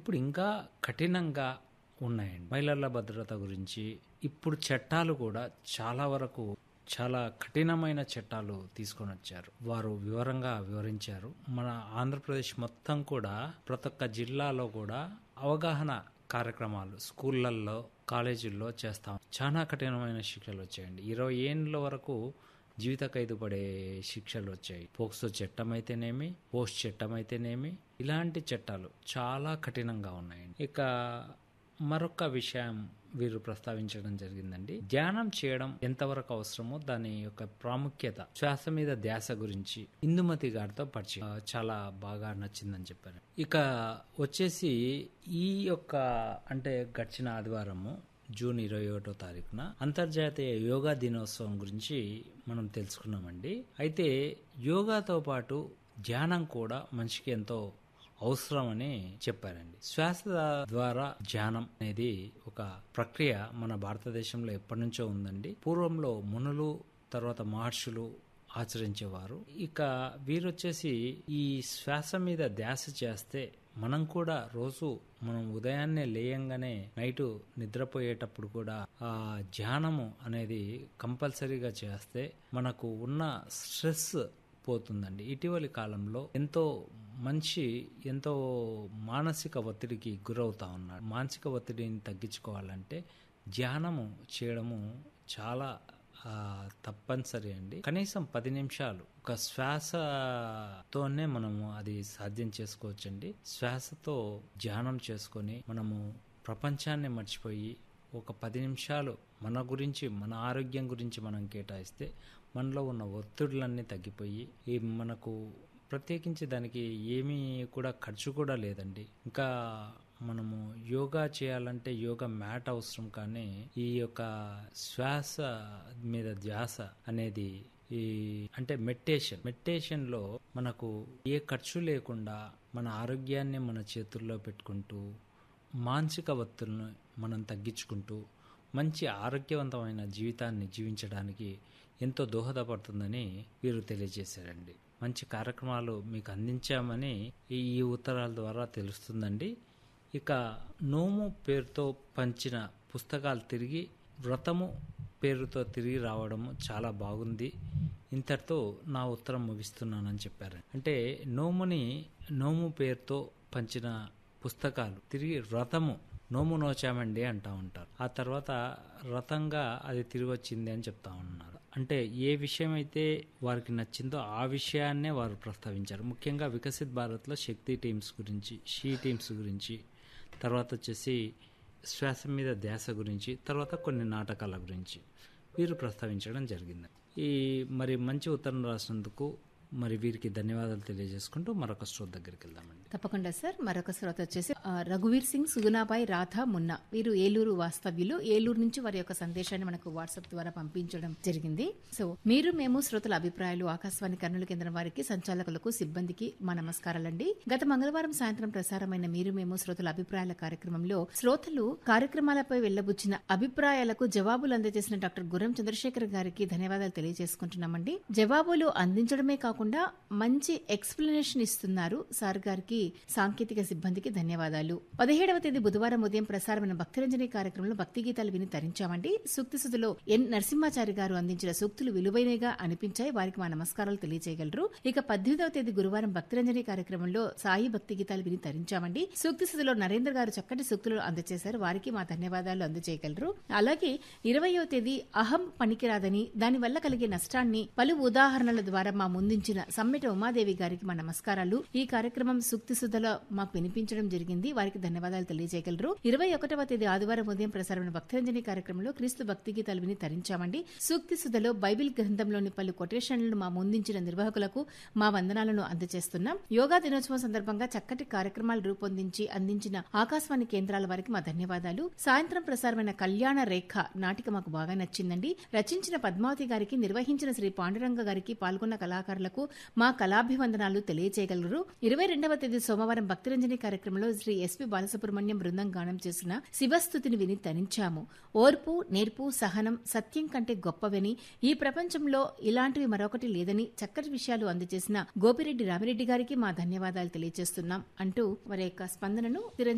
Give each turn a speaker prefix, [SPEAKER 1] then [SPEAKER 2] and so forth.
[SPEAKER 1] ఇప్పుడు ఇంకా కఠినంగా ఉన్నాయండి మహిళల భద్రత గురించి ఇప్పుడు చట్టాలు కూడా చాలా వరకు చాలా కఠినమైన చట్టాలు తీసుకొని వచ్చారు వారు వివరంగా వివరించారు మన ఆంధ్రప్రదేశ్ మొత్తం కూడా ప్రతి ఒక్క జిల్లాలో కూడా అవగాహన కార్యక్రమాలు స్కూళ్ళల్లో కాలేజీల్లో చేస్తాం చాలా కఠినమైన శిక్షలు వచ్చాయండి ఇరవై ఏళ్ళ వరకు జీవిత ఖైదు పడే శిక్షలు వచ్చాయి పోక్సో చట్టం అయితేనేమి పోస్ట్ చట్టం అయితేనేమి ఇలాంటి చట్టాలు చాలా కఠినంగా ఉన్నాయండి ఇక మరొక విషయం వీరు ప్రస్తావించడం జరిగిందండి ధ్యానం చేయడం ఎంతవరకు అవసరమో దాని యొక్క ప్రాముఖ్యత శ్వాస మీద ధ్యాస గురించి ఇందుమతి గారితో పరిచయం ఆ, చాలా బాగా నచ్చిందని చెప్పారు ఇక వచ్చేసి ఈ యొక్క అంటే గడిచిన ఆదివారము జూన్ ఇరవై ఒకటో తారీఖున అంతర్జాతీయ యోగా దినోత్సవం గురించి మనం తెలుసుకున్నామండి అయితే యోగాతో పాటు ధ్యానం కూడా మనిషికి ఎంతో అవసరమని చెప్పారండి శ్వాస ద్వారా ధ్యానం అనేది ఒక ప్రక్రియ మన భారతదేశంలో ఎప్పటి నుంచో ఉందండి పూర్వంలో మునులు తర్వాత మహర్షులు ఆచరించేవారు ఇక వీరొచ్చేసి ఈ శ్వాస మీద ధ్యాస చేస్తే మనం కూడా రోజు మనం ఉదయాన్నే లేయంగానే నైటు నిద్రపోయేటప్పుడు కూడా ఆ ధ్యానము అనేది కంపల్సరీగా చేస్తే మనకు ఉన్న స్ట్రెస్ పోతుందండి ఇటీవలి కాలంలో ఎంతో మంచి ఎంతో మానసిక ఒత్తిడికి గురవుతా ఉన్నాడు మానసిక ఒత్తిడిని తగ్గించుకోవాలంటే ధ్యానము చేయడము చాలా ఆ, తప్పనిసరి అండి కనీసం పది నిమిషాలు ఒక శ్వాసతోనే మనము అది సాధ్యం చేసుకోవచ్చండి శ్వాసతో ధ్యానం చేసుకొని మనము ప్రపంచాన్ని మర్చిపోయి ఒక పది నిమిషాలు మన గురించి మన ఆరోగ్యం గురించి మనం కేటాయిస్తే మనలో ఉన్న ఒత్తిడులన్నీ తగ్గిపోయి ఈ మనకు ప్రత్యేకించి దానికి ఏమీ కూడా ఖర్చు కూడా లేదండి ఇంకా మనము యోగా చేయాలంటే యోగా మ్యాట్ అవసరం కానీ ఈ యొక్క శ్వాస మీద ధ్యాస అనేది ఈ అంటే మెడిటేషన్ మెడిటేషన్ లో మనకు ఏ ఖర్చు లేకుండా మన ఆరోగ్యాన్ని మన చేతుల్లో పెట్టుకుంటూ మానసిక ఒత్తిడిని మనం తగ్గించుకుంటూ మంచి ఆరోగ్యవంతమైన జీవితాన్ని జీవించడానికి ఎంతో దోహదపడుతుందని వీరు తెలియజేశారండి మంచి కార్యక్రమాలు మీకు అందించామని ఈ ఈ ఉత్తరాల ద్వారా తెలుస్తుందండి ఇక నోము పేరుతో పంచిన పుస్తకాలు తిరిగి వ్రతము పేరుతో తిరిగి రావడము చాలా బాగుంది ఇంతటితో నా ఉత్తరం ముగిస్తున్నానని చెప్పారు అంటే నోముని నోము పేరుతో పంచిన పుస్తకాలు తిరిగి వ్రతము నోము నోచామండి అంటా ఉంటారు ఆ తర్వాత రథంగా అది తిరిగి వచ్చింది అని చెప్తా ఉన్నారు అంటే ఏ విషయం అయితే వారికి నచ్చిందో ఆ విషయాన్నే వారు ప్రస్తావించారు ముఖ్యంగా వికసిత్ భారత్లో శక్తి టీమ్స్ గురించి షీ టీమ్స్ గురించి తర్వాత వచ్చేసి శ్వాస మీద ధ్యాస గురించి తర్వాత కొన్ని నాటకాల గురించి వీరు ప్రస్తావించడం జరిగింది ఈ మరి మంచి ఉత్తరం రాసినందుకు మరి వీరికి ధన్యవాదాలు తెలియజేసుకుంటూ మరొక స్టోర్ దగ్గరికి వెళ్దామండి
[SPEAKER 2] తప్పకుండా సార్ మరొక శ్రోత వచ్చేసి ఆ, రఘువీర్ సింగ్ సుగుణాబాయ్ రాధా మున్నా వీరు ఏలూరు వాస్తవ్యులు ఏలూరు నుంచి వారి యొక్క సందేశాన్ని మనకు వాట్సాప్ ద్వారా పంపించడం జరిగింది సో మీరు మేము శ్రోతల అభిప్రాయాలు ఆకాశవాణి కర్నూలు కేంద్రం వారికి సంచాలకులకు సిబ్బందికి మా నమస్కారాలండి గత మంగళవారం సాయంత్రం ప్రసారమైన మీరు మేము శ్రోతల అభిప్రాయాల కార్యక్రమంలో శ్రోతలు కార్యక్రమాలపై వెళ్లబుచ్చిన అభిప్రాయాలకు జవాబులు అందజేసిన డాక్టర్ గుర్రం చంద్రశేఖర్ గారికి ధన్యవాదాలు తెలియజేసుకుంటున్నామండి జవాబులు అందించడమే కాకుండా మంచి ఎక్స్ప్లెనేషన్ ఇస్తున్నారు సార్ గారికి సాంకేతిక సిబ్బందికి ధన్యవాదాలు పదిహేడవ తేదీ బుధవారం ఉదయం ప్రసారమైన భక్తిరంజని కార్యక్రమంలో భక్తి గీతాలు విని తరించామండి సూక్తి సుధలో ఎన్ నరసింహాచారి గారు అందించిన సూక్తులు విలువైనగా అనిపించాయి వారికి మా నమస్కారాలు తెలియజేయగలరు ఇక పద్దెనిమిదవ తేదీ గురువారం భక్తిరంజని కార్యక్రమంలో సాయి భక్తి గీతాలు విని తరించామండి సూక్తి సుధలో నరేంద్ర గారు చక్కటి సూక్తులు అందజేశారు వారికి మా ధన్యవాదాలు అందజేయగలరు అలాగే ఇరవయో తేదీ అహం పనికిరాదని దానివల్ల కలిగే నష్టాన్ని పలు ఉదాహరణల ద్వారా మా ముందుంచిన సమ్మెట ఉమాదేవి గారికి మా నమస్కారాలు ఈ కార్యక్రమం సూక్తి సుధలో మాకు వినిపించడం జరిగింది వారికి ధన్యవాదాలు తెలియజేయగలరు ఇరవై ఒకటవ తేదీ ఆదివారం ఉదయం ప్రసారమైన భక్తిరంజని కార్యక్రమంలో క్రీస్తు భక్తి గీతాలు విని తరించామండి సూక్తి సుధలో బైబిల్ గ్రంథంలోని పలు కొటేషన్లను మా ముందుంచిన నిర్వాహకులకు మా వందనాలను అందజేస్తున్నాం యోగా దినోత్సవం సందర్భంగా చక్కటి కార్యక్రమాలు రూపొందించి అందించిన ఆకాశవాణి కేంద్రాల వారికి మా ధన్యవాదాలు సాయంత్రం ప్రసారమైన కళ్యాణ రేఖ నాటిక మాకు బాగా నచ్చిందండి రచించిన పద్మావతి గారికి నిర్వహించిన శ్రీ పాండురంగ గారికి పాల్గొన్న కళాకారులకు మా కళాభివందనాలు తెలియజేయగలరు ఇరవై రెండవ తేదీ సోమవారం భక్తిరంజని కార్యక్రమంలో శ్రీ ఎస్పి బాలసుబ్రహ్మణ్యం బృందం గానం చేసిన శివస్థుతిని విని తరించాము ఓర్పు నేర్పు సహనం సత్యం కంటే గొప్పవని ఈ ప్రపంచంలో ఇలాంటివి మరొకటి లేదని చక్కటి విషయాలు అందజేసిన గోపిరెడ్డి రామిరెడ్డి గారికి మా ధన్యవాదాలు తెలియజేస్తున్నాం అంటూ వారి యొక్క స్పందనను